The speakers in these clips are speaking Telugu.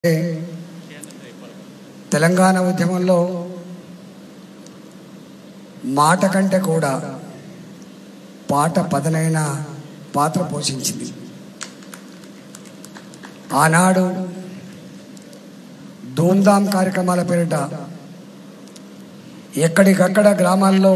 తెలంగాణ ఉద్యమంలో మాట కంటే కూడా పాట పదనైన పాత్ర పోషించింది ఆనాడు ధూమ్ధామ్ కార్యక్రమాల పేరిట ఎక్కడికక్కడ గ్రామాల్లో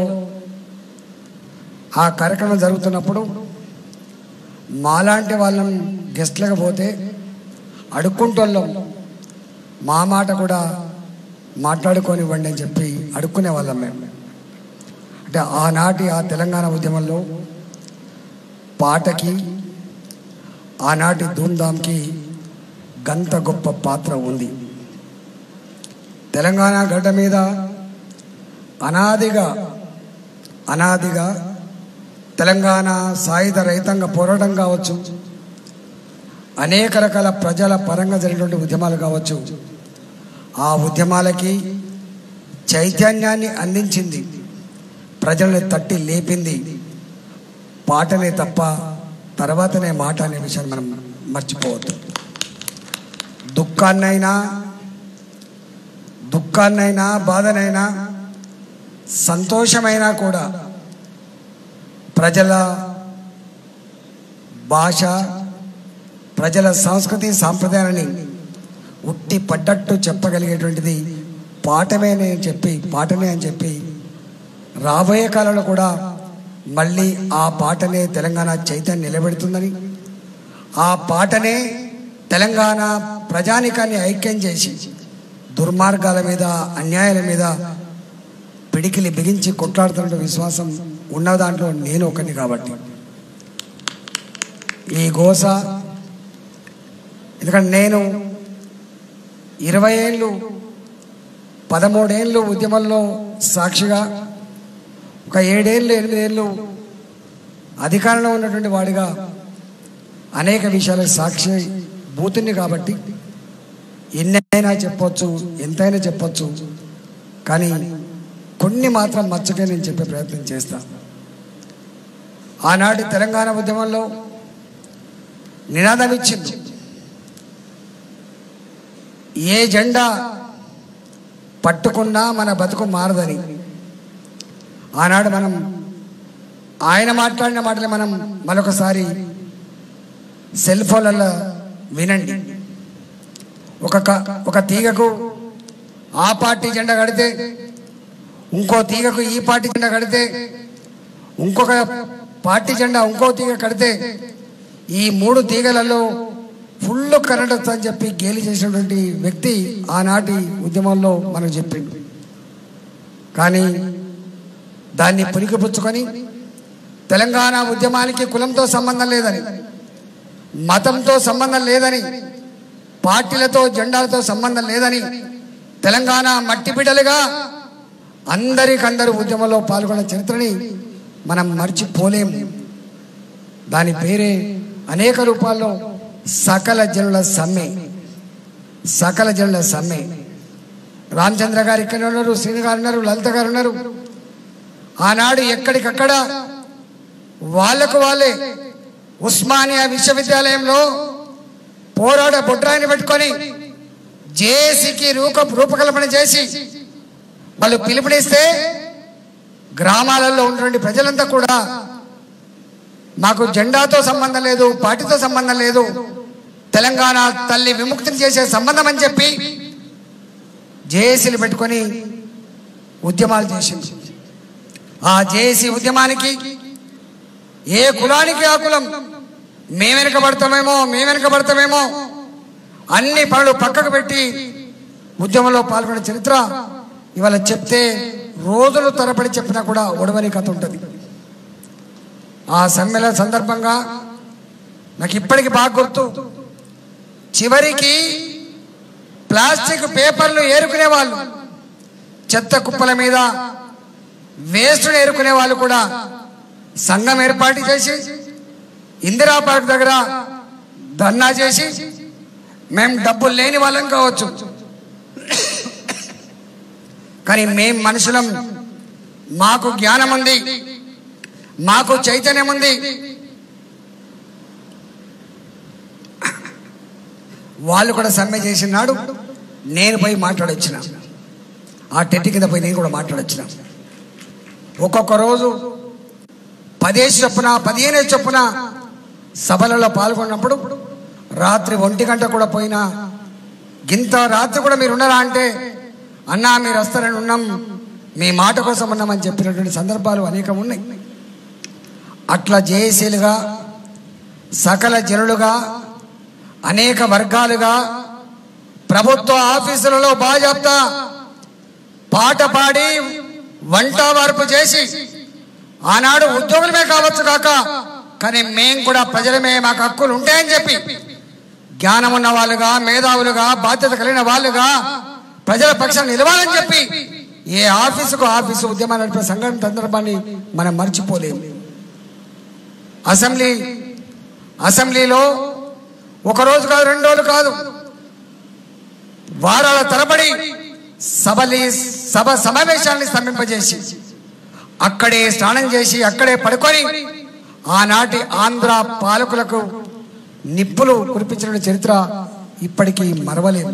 ఆ కార్యక్రమం జరుగుతున్నప్పుడు మాలాంటి వాళ్ళని గెస్ట్లకు పోతే అడుక్కుంటోళ్ళం మా మాట కూడా మాట్లాడుకోనివ్వండి అని చెప్పి అడుక్కునే వాళ్ళం మేము అంటే ఆనాటి ఆ తెలంగాణ ఉద్యమంలో పాటకి ఆనాటి ధూమ్ధామ్కి గంత గొప్ప పాత్ర ఉంది తెలంగాణ గడ్డ మీద అనాదిగా అనాదిగా తెలంగాణ సాయుధ రైతాంగ పోరాటం కావచ్చు అనేక రకాల ప్రజల పరంగా జరిగినటువంటి ఉద్యమాలు కావచ్చు ఆ ఉద్యమాలకి చైతన్యాన్ని అందించింది ప్రజల్ని తట్టి లేపింది పాటనే తప్ప తర్వాతనే మాట అనే విషయాన్ని మనం మర్చిపోవద్దు దుఃఖాన్నైనా దుఃఖాన్నైనా బాధనైనా సంతోషమైనా కూడా ప్రజల భాష ప్రజల సంస్కృతి సాంప్రదాయాన్ని ఉట్టి పడ్డట్టు చెప్పగలిగేటువంటిది పాఠమే అని చెప్పి పాటనే అని చెప్పి రాబోయే కాలంలో కూడా మళ్ళీ ఆ పాటనే తెలంగాణ చైతన్యం నిలబెడుతుందని ఆ పాటనే తెలంగాణ ప్రజానికాన్ని ఐక్యం చేసి దుర్మార్గాల మీద అన్యాయాల మీద పిడికిలి బిగించి కొట్లాడుతున్న విశ్వాసం ఉన్న దాంట్లో నేను ఒకని కాబట్టి ఈ గోస ఎందుకంటే నేను ఇరవై ఏళ్ళు పదమూడేళ్ళు ఉద్యమంలో సాక్షిగా ఒక ఏడేళ్ళు ఎనిమిదేళ్ళు అధికారంలో ఉన్నటువంటి వాడిగా అనేక విషయాలకు సాక్షి బూతుని కాబట్టి ఎన్నైనా చెప్పొచ్చు ఎంతైనా చెప్పొచ్చు కానీ కొన్ని మాత్రం మచ్చకే నేను చెప్పే ప్రయత్నం చేస్తా ఆనాటి తెలంగాణ ఉద్యమంలో నినాదం ఇచ్చింది ఏ జెండా పట్టుకున్నా మన బతుకు మారదని ఆనాడు మనం ఆయన మాట్లాడిన మాటలు మనం మరొకసారి సెల్ ఫోన్లలో వినండి ఒక క- ఒక తీగకు ఆ పార్టీ జెండా కడితే ఇంకో తీగకు ఈ పార్టీ జెండా కడితే ఇంకొక పార్టీ జెండా ఇంకో తీగ కడితే ఈ మూడు తీగలలో ఫుల్ కరెంట్ వస్తుందని చెప్పి గేలి చేసినటువంటి వ్యక్తి ఆనాటి ఉద్యమంలో మనకు చెప్పిండు కానీ దాన్ని పుణికిపుచ్చుకొని తెలంగాణ ఉద్యమానికి కులంతో సంబంధం లేదని మతంతో సంబంధం లేదని పార్టీలతో జెండాలతో సంబంధం లేదని తెలంగాణ మట్టి బిడ్డలుగా అందరికందరూ ఉద్యమంలో పాల్గొన్న చరిత్రని మనం మర్చిపోలేము దాని పేరే అనేక రూపాల్లో సకల జనుల సమ్మె సకల జనుల సమ్మె రామచంద్ర గారు ఇక్కడ ఉన్నారు శ్రీని గారు ఉన్నారు లలిత గారు ఉన్నారు ఆనాడు ఎక్కడికక్కడ వాళ్ళకు వాళ్ళే ఉస్మానియా విశ్వవిద్యాలయంలో పోరాడ బొడ్రాయిని పెట్టుకొని జేఏసీకి రూప రూపకల్పన చేసి వాళ్ళు పిలుపునిస్తే గ్రామాలలో ఉన్నటువంటి ప్రజలంతా కూడా మాకు జెండాతో సంబంధం లేదు పార్టీతో సంబంధం లేదు తెలంగాణ తల్లి విముక్తిని చేసే సంబంధం అని చెప్పి జేఏసీలు పెట్టుకొని ఉద్యమాలు చేసింది ఆ జేఏసీ ఉద్యమానికి ఏ కులానికి ఆ కులం మేము వెనకబడతామేమో మేము వెనకబడతామేమో అన్ని పనులు పక్కకు పెట్టి ఉద్యమంలో పాల్గొన్న చరిత్ర ఇవాళ చెప్తే రోజులు తరబడి చెప్పినా కూడా ఒడవని కథ ఉంటుంది ఆ సమ్మెళన సందర్భంగా నాకు ఇప్పటికి బాగా గుర్తు చివరికి ప్లాస్టిక్ పేపర్లు ఏరుకునే వాళ్ళు చెత్త కుప్పల మీద వేస్ట్ను ఏరుకునే వాళ్ళు కూడా సంఘం ఏర్పాటు చేసి ఇందిరా పార్క్ దగ్గర ధర్నా చేసి మేము డబ్బులు లేని వాళ్ళం కావచ్చు కానీ మేం మనుషులం మాకు జ్ఞానం ఉంది మాకు చైతన్యం ఉంది వాళ్ళు కూడా సమ్మె చేసినాడు నేను పోయి మాట్లాడొచ్చిన ఆ టెంట్ కింద పోయి నేను కూడా మాట్లాడొచ్చిన ఒక్కొక్క రోజు పదేసి చొప్పున పదిహేను చొప్పున సభలలో పాల్గొన్నప్పుడు రాత్రి ఒంటి గంట కూడా పోయినా గింత రాత్రి కూడా మీరు ఉన్నారా అంటే అన్నా మీరు వస్తారని ఉన్నాం మీ మాట కోసం ఉన్నామని చెప్పినటువంటి సందర్భాలు అనేకం ఉన్నాయి అట్లా జయశీలుగా సకల జనులుగా అనేక వర్గాలుగా ప్రభుత్వ ఆఫీసులలో బాజాప్తా పాట పాడి వంట వార్పు చేసి ఆనాడు ఉద్యోగులమే కావచ్చు కాక కానీ మేం కూడా ప్రజలమే మాకు హక్కులు ఉంటాయని చెప్పి జ్ఞానం ఉన్న వాళ్ళుగా మేధావులుగా బాధ్యత కలిగిన వాళ్ళుగా ప్రజల పక్షాన్ని నిలవాలని చెప్పి ఏ ఆఫీసుకు ఆఫీసు ఉద్యమాలు నడిపిన సంఘటన సందర్భాన్ని మనం మర్చిపోలేము అసెంబ్లీ అసెంబ్లీలో ఒక రోజు కాదు రెండు రోజులు కాదు వారాల తరబడి సభలి సభ సమావేశాన్ని స్తంభింపజేసి అక్కడే స్నానం చేసి అక్కడే పడుకొని ఆనాటి ఆంధ్ర పాలకులకు నిప్పులు కురిపించిన చరిత్ర ఇప్పటికీ మరవలేదు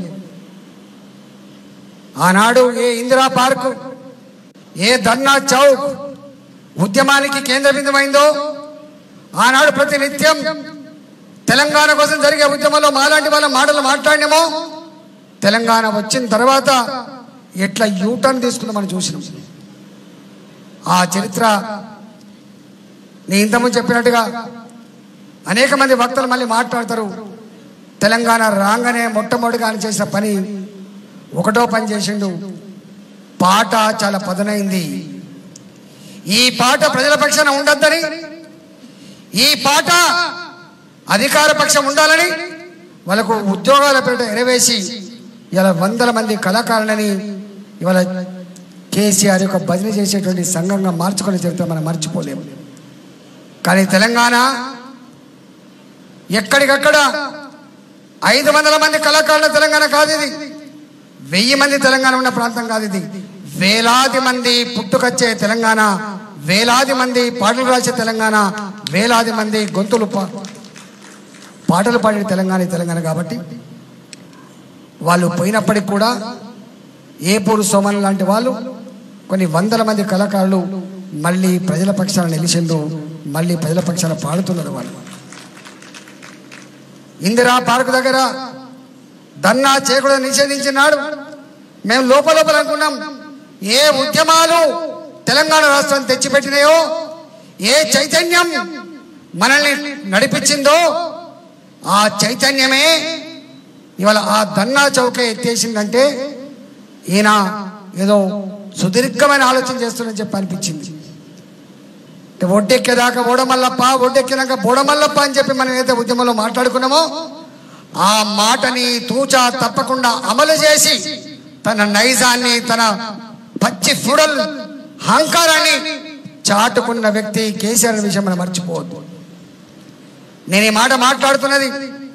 ఆనాడు ఏ ఇందిరా పార్కు ఏ ధర్నా చౌక్ ఉద్యమానికి కేంద్ర బిందువైందో ఆనాడు ప్రతి నిత్యం తెలంగాణ కోసం జరిగే ఉద్యమంలో మాలాంటి వాళ్ళ మాటలు మాట్లాడినామో తెలంగాణ వచ్చిన తర్వాత ఎట్లా యూటర్న్ తీసుకుందో మనం చూసినాం ఆ చరిత్ర నేను ఇంతకుముందు చెప్పినట్టుగా అనేక మంది వక్తలు మళ్ళీ మాట్లాడతారు తెలంగాణ రాగానే మొట్టమొదటిగా ఆయన చేసిన పని ఒకటో పని చేసిండు పాట చాలా పదనైంది ఈ పాట ప్రజల పక్షాన ఉండొద్దని ఈ పాట అధికార పక్షం ఉండాలని వాళ్ళకు ఉద్యోగాల పేరిట ఎరవేసి ఇలా వందల మంది కళాకారులని ఇవాళ కేసీఆర్ యొక్క భజన చేసేటువంటి సంఘంగా మార్చుకునే చరిత్ర మనం మర్చిపోలేము కానీ తెలంగాణ ఎక్కడికక్కడ ఐదు వందల మంది కళాకారుల తెలంగాణ కాదు ఇది వెయ్యి మంది తెలంగాణ ఉన్న ప్రాంతం కాదు ఇది వేలాది మంది పుట్టుకొచ్చే తెలంగాణ వేలాది మంది పాటలు రాసే తెలంగాణ వేలాది మంది గొంతులు పా- పాటలు పాడే తెలంగాణ ఈ తెలంగాణ కాబట్టి వాళ్ళు పోయినప్పటికి కూడా ఏపూరు సోమన్ లాంటి వాళ్ళు కొన్ని వందల మంది కళాకారులు మళ్ళీ ప్రజల పక్షాన నిలిచిండు మళ్ళీ ప్రజల పక్షాన పాడుతున్నారు వాళ్ళు ఇందిరా పార్క్ దగ్గర దన్నా చేయకూడదు నిషేధించినాడు మేము లోపల లోపల అనుకున్నాం ఏ ఉద్యమాలు తెలంగాణ రాష్ట్రం తెచ్చిపెట్టినాయో ఏ చైతన్యం మనల్ని నడిపించిందో ఆ చైతన్యమే ఇవాళ ఆ దన్నా చౌక ఎత్తేసిందంటే ఈయన ఏదో సుదీర్ఘమైన ఆలోచన చేస్తుందని చెప్పి అనిపించింది అంటే ఒడ్డెక్కేదాకా బోడమల్లప్ప ఒడ్డెక్కినాక బోడమల్లప్ప అని చెప్పి మనం ఏదైతే ఉద్యమంలో మాట్లాడుకున్నామో ఆ మాటని తూచా తప్పకుండా అమలు చేసి తన నైజాన్ని తన పచ్చి ఫుడల్ అహంకారాన్ని చాటుకున్న వ్యక్తి కేసీఆర్ అనే విషయం మనం మర్చిపోవద్దు నేను ఈ మాట మాట్లాడుతున్నది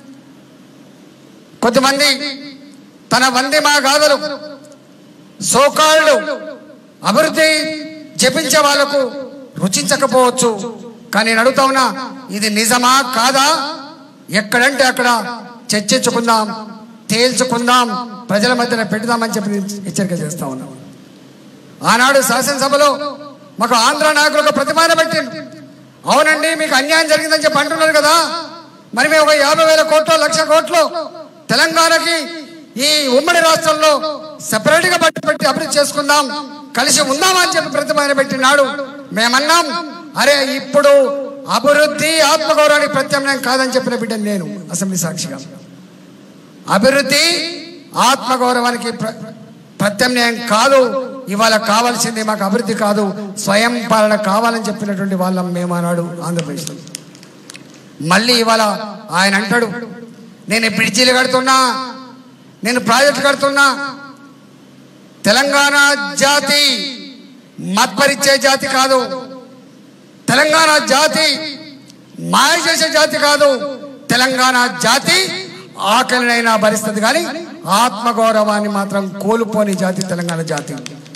కొద్దిమంది తన వంది మా గాథలు సోకాళ్ళు అభివృద్ధి జపించే వాళ్లకు రుచించకపోవచ్చు కానీ నేను అడుగుతా ఉన్నా ఇది నిజమా కాదా ఎక్కడంటే అక్కడ చర్చించుకుందాం తేల్చుకుందాం ప్రజల మధ్యన పెట్టుదామని చెప్పి నేను హెచ్చరిక చేస్తా ఉన్నాం ఆనాడు శాసనసభలో మాకు ఆంధ్ర నాయకులు ఒక ప్రతిమాన పెట్టిండు అవునండి మీకు అన్యాయం జరిగిందని చెప్పి అంటున్నారు కదా మరి మేము ఒక యాభై వేల కోట్లు లక్ష కోట్లు తెలంగాణకి ఈ ఉమ్మడి రాష్ట్రంలో సెపరేట్ గా బట్టి పెట్టి అభివృద్ధి చేసుకుందాం కలిసి ఉందామని చెప్పి ప్రతిపాదన పెట్టినాడు మేమన్నాం అరే ఇప్పుడు అభివృద్ధి ఆత్మగౌరవానికి ప్రత్యామ్నాయం కాదని చెప్పిన బిడ్డ నేను అసెంబ్లీ సాక్షిగా అభివృద్ధి ఆత్మగౌరవానికి ప్ర- ప్రత్యామ్నాయం కాదు ఇవాళ కావాల్సింది మాకు అభివృద్ధి కాదు స్వయం పాలన కావాలని చెప్పినటువంటి వాళ్ళం మేము ఆనాడు ఆంధ్రప్రదేశ్లో మళ్ళీ ఇవాళ ఆయన అంటాడు నేను బ్రిడ్జీలు కడుతున్నా నేను ప్రాజెక్టు కడుతున్నా తెలంగాణ జాతి మత్పరిచే జాతి కాదు తెలంగాణ జాతి మాయ చేసే జాతి కాదు తెలంగాణ జాతి ఆకలినైనా భరిస్తుంది కానీ ఆత్మగౌరవాన్ని మాత్రం కోల్పోని జాతి తెలంగాణ జాతి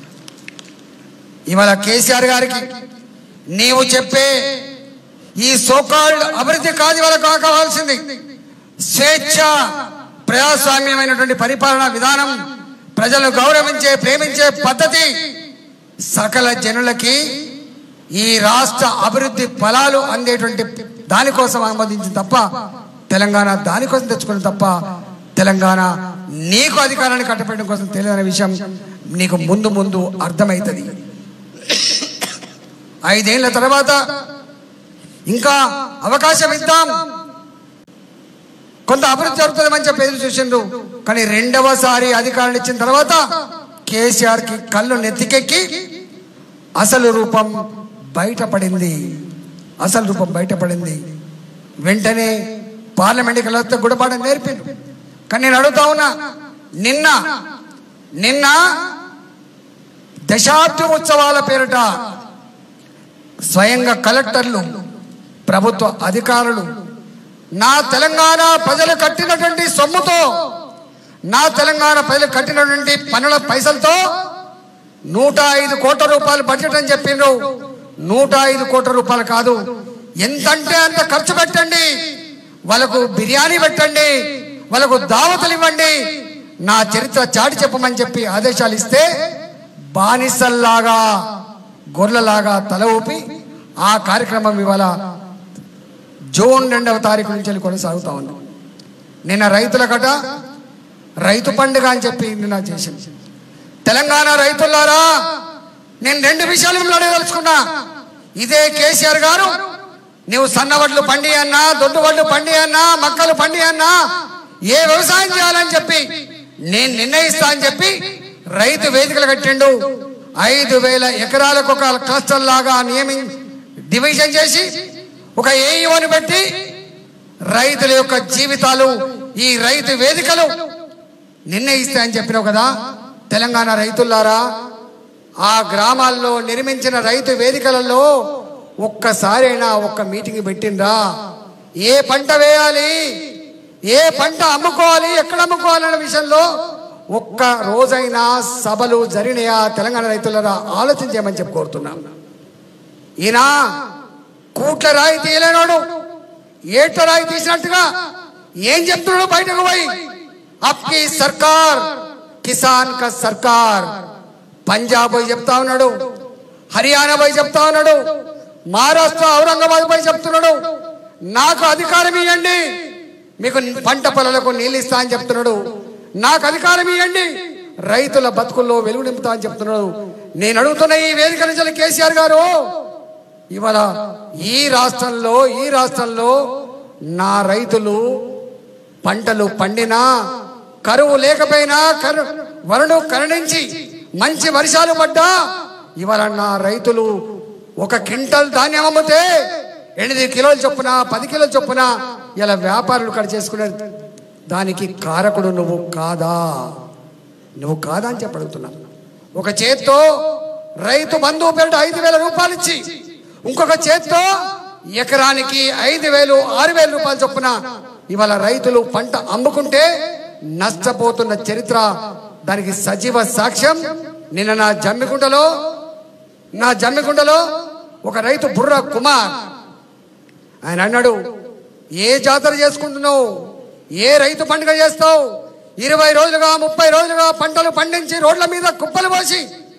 ఇవాళ కేసీఆర్ గారికి నీవు చెప్పే ఈ సోకాల్డ్ అభివృద్ధి కాదు ఇవాళ కావాల్సింది స్వేచ్ఛ ప్రజాస్వామ్యమైనటువంటి పరిపాలనా విధానం ప్రజలను గౌరవించే ప్రేమించే పద్ధతి సకల జనులకి ఈ రాష్ట్ర అభివృద్ధి ఫలాలు అందేటువంటి దానికోసం ఆమోదించింది తప్ప తెలంగాణ దానికోసం తెచ్చుకున్నది తప్ప తెలంగాణ నీకు అధికారాన్ని కట్టపెట్టడం కోసం తెలియని విషయం నీకు ముందు ముందు అర్థమవుతుంది ఐదేళ్ల తర్వాత ఇంకా అవకాశం ఇద్దాం కొంత అభివృద్ధి జరుగుతుందని చెప్పి ఎదురు చూసిండ్రు కానీ రెండవసారి అధికారాలు ఇచ్చిన తర్వాత కేసీఆర్ కి కళ్ళు నెత్తికెక్కి అసలు రూపం బయటపడింది అసలు రూపం బయటపడింది వెంటనే పార్లమెంట్కి వెళ్ళొస్తే గుడపాట నేర్పిండు కానీ నేను అడుగుతా ఉన్నా నిన్న నిన్న దశాబ్ది ఉత్సవాల పేరిట స్వయంగా కలెక్టర్లు ప్రభుత్వ అధికారులు నా తెలంగాణ ప్రజలు కట్టినటువంటి సొమ్ముతో నా తెలంగాణ ప్రజలు కట్టినటువంటి పనుల పైసలతో నూట ఐదు కోట్ల రూపాయలు బడ్జెట్ అని చెప్పిండ్రు నూట ఐదు కోట్ల రూపాయలు కాదు ఎంతంటే అంత ఖర్చు పెట్టండి వాళ్ళకు బిర్యానీ పెట్టండి వాళ్ళకు దావతలు ఇవ్వండి నా చరిత్ర చాటి చెప్పమని చెప్పి ఆదేశాలు ఇస్తే బానిసల్లాగా గొర్రెలాగా తల ఊపి ఆ కార్యక్రమం ఇవాళ జూన్ రెండవ తారీఖు నుంచి వెళ్ళి కొనసాగుతా ఉంది నిన్న రైతుల కట రైతు పండుగ అని చెప్పి నిన్న చేసింది తెలంగాణ రైతులారా నేను రెండు విషయాలు మిమ్మల్ని అడగదలుచుకున్నా ఇదే కేసీఆర్ గారు నువ్వు సన్నవడ్లు పండి అన్నా దొడ్డు వడ్లు పండి అన్నా మక్కలు పండి అన్నా ఏ వ్యవసాయం చేయాలని చెప్పి నేను నిర్ణయిస్తా అని చెప్పి రైతు వేదికలు కట్టిండు ఐదు వేల ఎకరాలకు ఒక క్లస్టర్ లాగా నియమి డివిజన్ చేసి ఒక ఏఈఓని పెట్టి రైతుల యొక్క జీవితాలు ఈ రైతు వేదికలు నిర్ణయిస్తాయని చెప్పినావు కదా తెలంగాణ రైతులారా ఆ గ్రామాల్లో నిర్మించిన రైతు వేదికలలో ఒక్కసారైనా ఒక్క మీటింగ్ పెట్టిండ్రా ఏ పంట వేయాలి ఏ పంట అమ్ముకోవాలి ఎక్కడ అమ్ముకోవాలి అనే విషయంలో ఒక్క రోజైనా సభలు జరిగినాయా తెలంగాణ రైతులరా ఆలోచించమని చెప్పి కోరుతున్నాం ఈయన కూట్ల రాయి తీయలేనోడు ఏట రాయి తీసినట్టుగా ఏం చెప్తున్నాడు బయటకు పోయి అప్కి సర్కార్ కిసాన్ కా సర్కార్ పంజాబ్ పోయి చెప్తా ఉన్నాడు హర్యానా పోయి చెప్తా ఉన్నాడు మహారాష్ట్ర ఔరంగాబాద్ పోయి చెప్తున్నాడు నాకు అధికారం ఇవ్వండి మీకు పంట పొలాలకు నీళ్ళు ఇస్తా అని చెప్తున్నాడు నాకు అధికారం ఇవ్వండి రైతుల బతుకుల్లో వెలుగు నింపుతా అని చెప్తున్నాడు నేను అడుగుతున్న ఈ వేదిక నుంచి కేసీఆర్ గారు ఇవాళ ఈ రాష్ట్రంలో ఈ రాష్ట్రంలో నా రైతులు పంటలు పండినా కరువు లేకపోయినా కరు వరుడు కరుణించి మంచి వర్షాలు పడ్డా ఇవాళ నా రైతులు ఒక క్వింటల్ ధాన్యం అమ్మితే ఎనిమిది కిలోలు చొప్పున పది కిలోలు చొప్పున ఇలా వ్యాపారులు కడ చేసుకునే దానికి కారకుడు నువ్వు కాదా నువ్వు కాదా అని చెప్పి అడుగుతున్నా ఒక చేత్తో రైతు బంధువు పేరిట ఐదు వేల రూపాయలు ఇచ్చి ఇంకొక చేత్తో ఎకరానికి ఐదు వేలు ఆరు వేల రూపాయలు చొప్పున ఇవాళ రైతులు పంట అమ్ముకుంటే నష్టపోతున్న చరిత్ర దానికి సజీవ సాక్ష్యం నిన్న నా జమ్మికుంటలో నా జమ్మికుంటలో ఒక రైతు బుర్ర కుమార్ ఆయన అన్నాడు ఏ జాతర చేసుకుంటున్నావు ఏ రైతు పండుగ చేస్తావు ఇరవై రోజులుగా ముప్పై రోజులుగా పంటలు పండించి రోడ్ల మీద కుప్పలు పోసి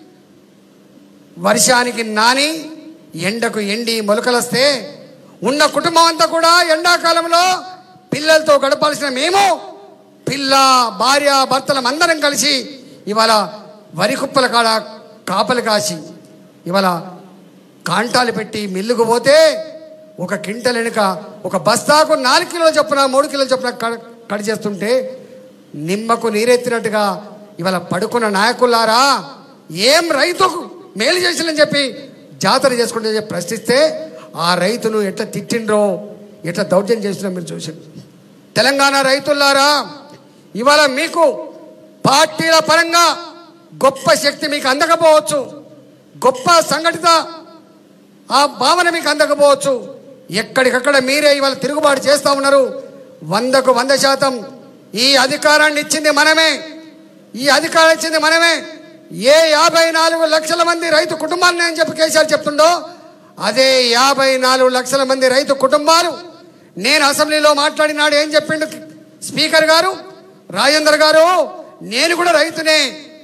వర్షానికి నాని ఎండకు ఎండి మొలకలొస్తే ఉన్న కుటుంబం అంతా కూడా ఎండాకాలంలో పిల్లలతో గడపాల్సిన మేము పిల్ల భార్య భర్తలం అందరం కలిసి ఇవాళ వరి కుప్పల కాడ కాపలు కాసి ఇవాళ కాంటాలు పెట్టి మిల్లుకు పోతే ఒక క్వింటల్ వెనుక ఒక బస్తాకు నాలుగు కిలోలు చొప్పున మూడు కిలోలు చొప్పున కడ- కడి చేస్తుంటే నిమ్మకు నీరెత్తినట్టుగా ఇవాళ పడుకున్న నాయకులారా ఏం రైతుకు మేలు చేసిందని చెప్పి జాతర చేసుకుంటే చెప్పి ప్రశ్నిస్తే ఆ రైతును ఎట్లా తిట్టిండ్రో ఎట్లా దౌర్జన్యం చేసినా మీరు చూసారు తెలంగాణ రైతులారా ఇవాళ మీకు పార్టీల పరంగా గొప్ప శక్తి మీకు అందకపోవచ్చు గొప్ప సంఘటిత ఆ భావన మీకు అందకపోవచ్చు ఎక్కడికక్కడ మీరే ఇవాళ తిరుగుబాటు చేస్తా ఉన్నారు వందకు వంద శాతం ఈ అధికారాన్ని ఇచ్చింది మనమే ఈ అధికారం ఇచ్చింది మనమే ఏ యాభై నాలుగు లక్షల మంది రైతు కుటుంబాలని అని చెప్పి కేసీఆర్ చెప్తుండో అదే యాభై నాలుగు లక్షల మంది రైతు కుటుంబాలు నేను అసెంబ్లీలో మాట్లాడినాడు ఏం చెప్పిండు స్పీకర్ గారు రాజేందర్ గారు నేను కూడా రైతునే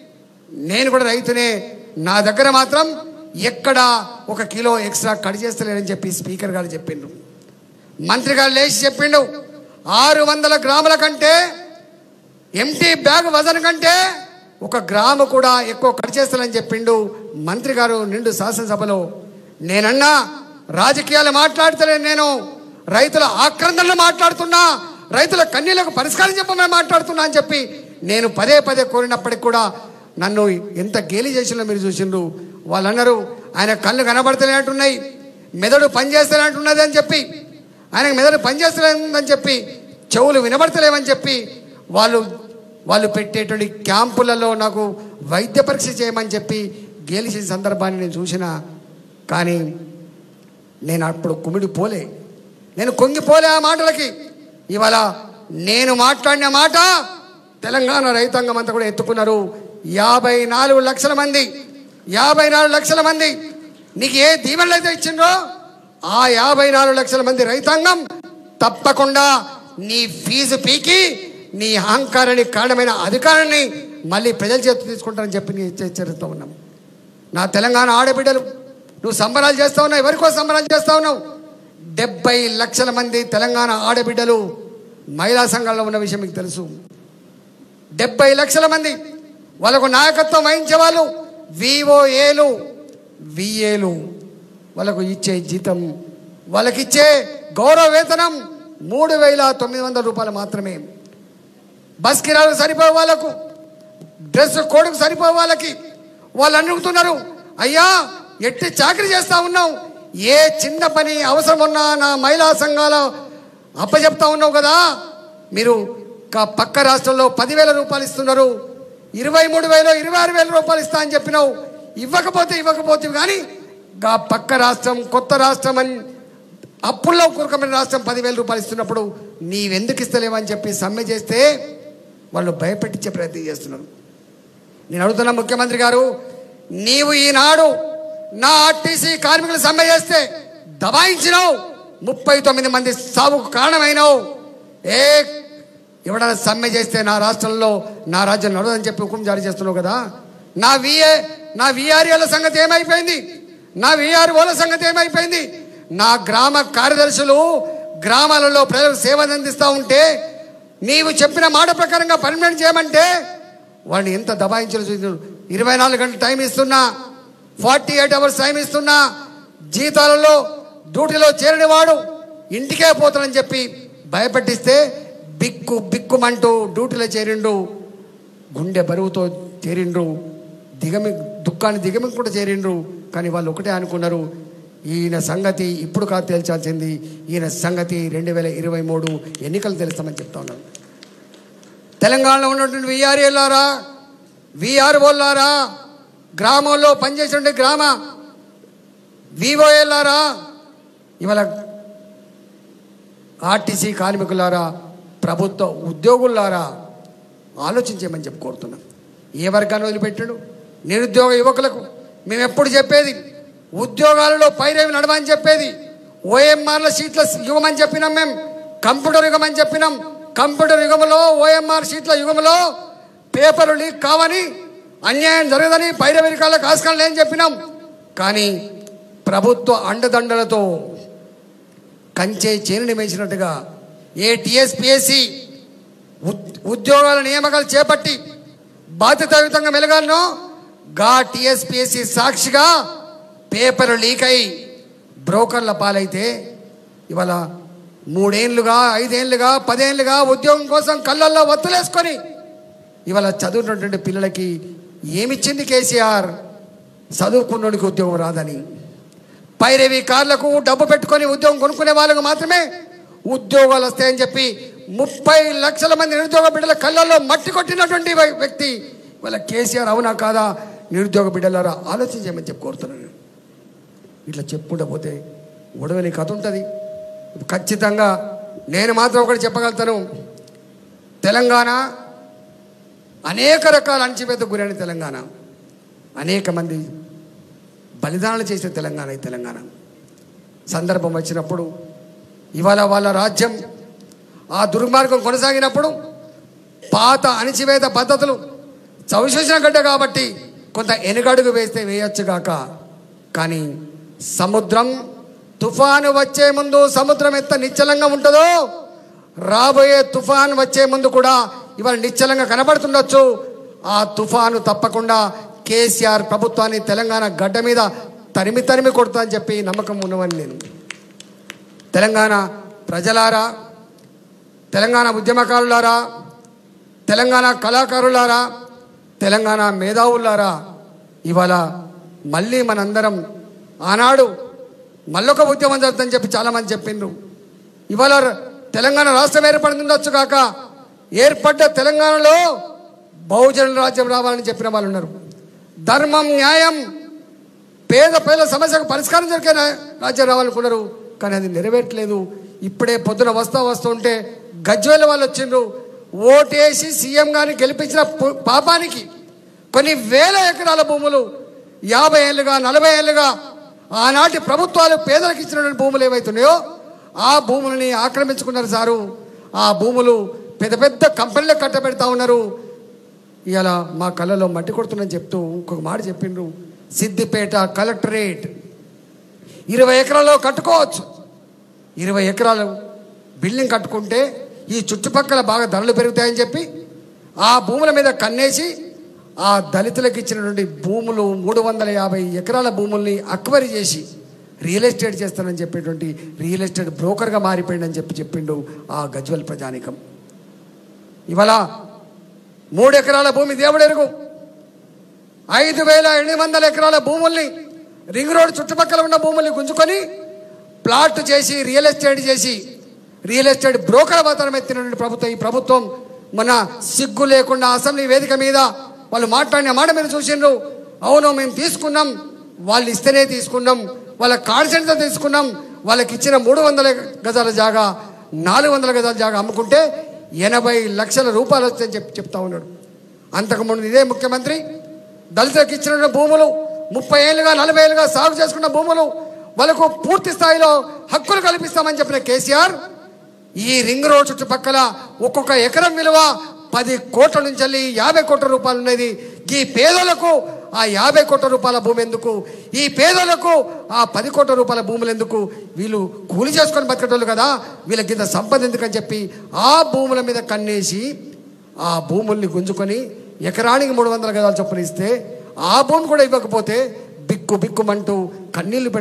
నేను కూడా రైతునే నా దగ్గర మాత్రం ఎక్కడ ఒక కిలో ఎక్స్ట్రా కట్ చేస్తలేనని చెప్పి స్పీకర్ గారు చెప్పిండ్రు మంత్రి గారు లేచి చెప్పిండు ఆరు వందల గ్రాముల కంటే ఎంటీ బ్యాగ్ వజన్ కంటే ఒక గ్రాము కూడా ఎక్కువ కట్ చేస్తానని చెప్పిండు మంత్రి గారు నిండు శాసనసభలో నేనన్నా రాజకీయాలు మాట్లాడతలేను నేను రైతుల ఆక్రందనలు మాట్లాడుతున్నా రైతుల కన్నీళ్లకు పరిష్కారం చెప్పమని మాట్లాడుతున్నా అని చెప్పి నేను పదే పదే కోరినప్పటికి కూడా నన్ను ఎంత గేలి చేసినా మీరు చూసిండ్రు వాళ్ళు అన్నారు ఆయన కళ్ళు కనబడతలేనట్టున్నాయి మెదడు పనిచేస్తలేనట్టున్నది అని చెప్పి ఆయనకు మెదడు పనిచేస్తలేదని చెప్పి చెవులు వినబడతలేవని చెప్పి వాళ్ళు వాళ్ళు పెట్టేటువంటి క్యాంపులలో నాకు వైద్య పరీక్ష చేయమని చెప్పి గెలిచిన సందర్భాన్ని నేను చూసిన కానీ నేను అప్పుడు కుమిడి పోలే నేను కొంగిపోలే ఆ మాటలకి ఇవాళ నేను మాట్లాడిన మాట తెలంగాణ రైతాంగం అంతా కూడా ఎత్తుకున్నారు యాభై నాలుగు లక్షల మంది యాభై నాలుగు లక్షల మంది నీకు ఏ దీవెనలు అయితే ఇచ్చిండ్రో ఆ యాభై నాలుగు లక్షల మంది రైతాంగం తప్పకుండా నీ ఫీజు పీకి నీ అహంకారానికి కారణమైన అధికారాన్ని మళ్ళీ ప్రజల చేతి తీసుకుంటారని చెప్పి నీ హెచ్చరిస్తూ ఉన్నాం నా తెలంగాణ ఆడబిడ్డలు నువ్వు సంబరాలు చేస్తా ఉన్నావు ఎవరికో సంబరాలు చేస్తా ఉన్నావు డెబ్బై లక్షల మంది తెలంగాణ ఆడబిడ్డలు మహిళా సంఘంలో ఉన్న విషయం మీకు తెలుసు డెబ్బై లక్షల మంది వాళ్ళకు నాయకత్వం వహించే వాళ్ళు విఓఏలు విఏలు వాళ్ళకు ఇచ్చే జీతం వాళ్ళకి ఇచ్చే గౌరవ వేతనం మూడు వేల తొమ్మిది వందల రూపాయలు మాత్రమే బస్ కిరాలు సరిపోయే వాళ్ళకు డ్రెస్ కోడ్కు సరిపోయే వాళ్ళకి వాళ్ళు అడుగుతున్నారు అయ్యా ఎట్టి చాకరీ చేస్తా ఉన్నావు ఏ చిన్న పని అవసరం ఉన్నా నా మహిళా సంఘాల అప్పచెప్తా ఉన్నావు కదా మీరు క- పక్క రాష్ట్రంలో పదివేల రూపాయలు ఇస్తున్నారు ఇరవై మూడు వేలు ఇరవై ఆరు వేల రూపాయలు ఇస్తా అని చెప్పినావు ఇవ్వకపోతే ఇవ్వకపోతే కానీ గా పక్క రాష్ట్రం కొత్త రాష్ట్రం అని అప్పుల్లో కురకమైన రాష్ట్రం పదివేల రూపాయలు ఇస్తున్నప్పుడు నీవెందుకు ఇస్తలేవని చెప్పి సమ్మె చేస్తే వాళ్ళు భయపెట్టించే ప్రయత్నం చేస్తున్నారు నేను అడుగుతున్నా ముఖ్యమంత్రి గారు నీవు ఈనాడు నా ఆర్టీసీ కార్మికులు సమ్మె చేస్తే దబాయించినావు ముప్పై తొమ్మిది మంది సావుకు కారణమైనావు ఏ ఎవడైనా సమ్మె చేస్తే నా రాష్ట్రంలో నా రాజ్యం నడదని చెప్పి హుకుం జారీ చేస్తున్నావు కదా నా విఏ నా విఆర్ఏల సంగతి ఏమైపోయింది నా విఆర్ఓల సంగతి ఏమైపోయింది నా గ్రామ కార్యదర్శులు గ్రామాలలో ప్రజలకు సేవ అందిస్తూ ఉంటే నీవు చెప్పిన మాట ప్రకారంగా పర్మనెంట్ చేయమంటే వాడిని ఎంత దబాయించిన చూసి ఇరవై నాలుగు గంటలు టైం ఇస్తున్నా ఫార్టీ ఎయిట్ అవర్స్ టైం ఇస్తున్నా జీతాలలో డ్యూటీలో చేరని వాడు ఇంటికే పోతాడని చెప్పి భయపెట్టిస్తే బిక్కు బిక్కుమంటూ డ్యూటీలో చేరిండు గుండె బరువుతో చేరిండ్రు దిగమి దుఃఖాన్ని దిగమింకుండా చేరిండ్రు కానీ వాళ్ళు ఒకటే అనుకున్నారు ఈయన సంగతి ఇప్పుడు కాదు తేల్చాల్సింది ఈయన సంగతి రెండు వేల ఇరవై మూడు ఎన్నికలు తెలుస్తామని చెప్తా ఉన్నాను తెలంగాణలో ఉన్నటువంటి విఆర్ఏలారా విఆర్ఓలారా గ్రామంలో పనిచేసినటువంటి గ్రామ వివోఏలారా ఇవాళ ఆర్టీసీ కార్మికులారా ప్రభుత్వ ఉద్యోగులారా ఆలోచించేయమని చెప్పి కోరుతున్నాం ఏ వర్గాన్ని వదిలిపెట్టాడు నిరుద్యోగ యువకులకు మేము ఎప్పుడు చెప్పేది ఉద్యోగాలలో పైరేవి నడవని చెప్పేది ఓఎంఆర్ల సీట్ల యుగమని చెప్పినాం మేము కంప్యూటర్ యుగమని చెప్పినాం కంప్యూటర్ యుగంలో ఓఎంఆర్ సీట్ల యుగంలో పేపర్లు లీక్ కావని అన్యాయం జరగదని పైరవిరికాలకు ఆస్కారం లేని చెప్పినాం కానీ ప్రభుత్వ అండదండలతో కంచే చేనుని మేసినట్టుగా ఏ టీఎస్పిఎస్సి ఉద్యోగాల నియామకాలు చేపట్టి బాధ్యతాయుతంగా మెలగాలనో గా టీఎస్పిఎస్సి సాక్షిగా పేపర్ లీక్ అయి బ్రోకర్ల పాలైతే ఇవాళ మూడేళ్లుగా ఐదేళ్లుగా పదేళ్లుగా ఉద్యోగం కోసం కళ్ళల్లో ఒత్తులేసుకొని ఇవాళ చదువుతున్నటువంటి పిల్లలకి ఏమిచ్చింది కేసీఆర్ చదువుకున్నోడికి ఉద్యోగం రాదని పైరవి కార్లకు డబ్బు పెట్టుకొని ఉద్యోగం కొనుక్కునే వాళ్ళకు మాత్రమే ఉద్యోగాలు వస్తాయని చెప్పి ముప్పై లక్షల మంది నిరుద్యోగ బిడ్డల కళ్ళల్లో మట్టి కొట్టినటువంటి వ్య- వ్యక్తి వాళ్ళ కేసీఆర్ అవునా కాదా నిరుద్యోగ బిడ్డలారా ఆలోచించమని చెప్పి కోరుతున్నాను ఇట్లా చెప్పుకుంటూ పోతే ఒడవని కథ ఉంటుంది ఖచ్చితంగా నేను మాత్రం ఒకటి చెప్పగలుగుతాను తెలంగాణ అనేక రకాల అణచివేతకు గురైన తెలంగాణ అనేక మంది బలిదానాలు చేసిన తెలంగాణ ఈ తెలంగాణ సందర్భం వచ్చినప్పుడు ఇవాళ వాళ్ళ రాజ్యం ఆ దుర్మార్గం కొనసాగినప్పుడు పాత అణిచివేత పద్ధతులు చవిశేషణ గడ్డ కాబట్టి కొంత ఎనుగడుగు వేస్తే వేయొచ్చు గాక కానీ సముద్రం తుఫాను వచ్చే ముందు సముద్రం ఎంత నిశ్చలంగా ఉంటుందో రాబోయే తుఫాను వచ్చే ముందు కూడా ఇవాళ నిశ్చలంగా కనబడుతుండొచ్చు ఆ తుఫాను తప్పకుండా కేసీఆర్ ప్రభుత్వాన్ని తెలంగాణ గడ్డ మీద తరిమి తరిమి కొడుతా అని చెప్పి నమ్మకం ఉన్నవని నేను తెలంగాణ ప్రజలారా తెలంగాణ ఉద్యమకారులారా తెలంగాణ కళాకారులారా తెలంగాణ మేధావులారా ఇవాళ మళ్ళీ మనందరం ఆనాడు మళ్ళొక ఉద్యమం జరుగుతుందని చెప్పి చాలామంది చెప్పిండ్రు ఇవాళ తెలంగాణ రాష్ట్రం ఏర్పడుతుండొచ్చు కాక ఏర్పడ్డ తెలంగాణలో బహుజన రాజ్యం రావాలని చెప్పిన వాళ్ళు ఉన్నారు ధర్మం న్యాయం పేద పేద సమస్యకు పరిష్కారం జరిగే రా- రాజ్యం రావాలనుకున్నారు కానీ అది నెరవేర్చలేదు ఇప్పుడే పొద్దున వస్తా వస్తూ ఉంటే గజ్వేల వాళ్ళు వచ్చిండ్రు ఓటేసి సీఎం గారిని గెలిపించిన పు- పాపానికి కొన్ని వేల ఎకరాల భూములు యాభై ఏళ్ళుగా నలభై ఏళ్ళుగా ఆనాటి ప్రభుత్వాలు పేదలకు ఇచ్చినటువంటి భూములు ఏవైతున్నాయో ఆ భూములని ఆక్రమించుకున్నారు సారు ఆ భూములు పెద్ద పెద్ద కంపెనీలకు కట్టబెడతా ఉన్నారు ఇవాళ మా కళ్ళలో మట్టి కొడుతుందని చెప్తూ ఇంకొక మాట చెప్పిండ్రు సిద్దిపేట కలెక్టరేట్ ఇరవై ఎకరాల్లో కట్టుకోవచ్చు ఇరవై ఎకరాలు బిల్డింగ్ కట్టుకుంటే ఈ చుట్టుపక్కల బాగా ధరలు పెరుగుతాయని చెప్పి ఆ భూముల మీద కన్నేసి ఆ దళితులకు ఇచ్చినటువంటి భూములు మూడు వందల యాభై ఎకరాల భూముల్ని అక్వైరీ చేసి రియల్ ఎస్టేట్ చేస్తానని చెప్పేటువంటి రియల్ ఎస్టేట్ బ్రోకర్గా మారిపోయిందని చెప్పి చెప్పిండు ఆ గజ్వల్ ప్రజానికం ఇవాళ మూడు ఎకరాల భూమి దేవుడు ఎరుగు ఐదు వేల ఎనిమిది వందల ఎకరాల భూముల్ని రింగ్ రోడ్ చుట్టుపక్కల ఉన్న భూముల్ని గుంజుకొని ప్లాట్ చేసి రియల్ ఎస్టేట్ చేసి రియల్ ఎస్టేట్ బ్రోకర్ అవతారం ఎత్తినటువంటి ప్రభుత్వం ఈ ప్రభుత్వం మన సిగ్గు లేకుండా అసెంబ్లీ వేదిక మీద వాళ్ళు మాట్లాడిన మాట మీరు చూసిండ్రు అవును మేము తీసుకున్నాం వాళ్ళు ఇస్తేనే తీసుకున్నాం వాళ్ళ కాన్సెంట్తో తీసుకున్నాం వాళ్ళకి ఇచ్చిన మూడు వందల గజాల జాగా నాలుగు వందల గజాల జాగా అమ్ముకుంటే ఎనభై లక్షల రూపాయలు వస్తాయని చెప్పి చెప్తా ఉన్నాడు అంతకుముందు ఇదే ముఖ్యమంత్రి దళితులకు ఇచ్చిన భూములు ముప్పై ఏళ్ళుగా నలభై ఏళ్ళుగా సాగు చేసుకున్న భూములు వాళ్ళకు పూర్తి స్థాయిలో హక్కులు కల్పిస్తామని చెప్పిన కేసీఆర్ ఈ రింగ్ రోడ్ చుట్టుపక్కల ఒక్కొక్క ఎకరం విలువ పది కోట్ల నుంచి వెళ్ళి యాభై కోట్ల రూపాయలు ఉన్నది ఈ పేదలకు ఆ యాభై కోట్ల రూపాయల భూమి ఎందుకు ఈ పేదలకు ఆ పది కోట్ల రూపాయల భూములు ఎందుకు వీళ్ళు కూలి చేసుకొని బతికేటోళ్ళు కదా వీళ్ళకి ఇంత సంపద ఎందుకని చెప్పి ఆ భూముల మీద కన్నేసి ఆ భూముల్ని గుంజుకొని ఎకరానికి మూడు వందల గదాలు చొప్పున ఇస్తే ఆ భూమి కూడా ఇవ్వకపోతే బిక్కు బిక్కుమంటూ కన్నీళ్లు పెట్టి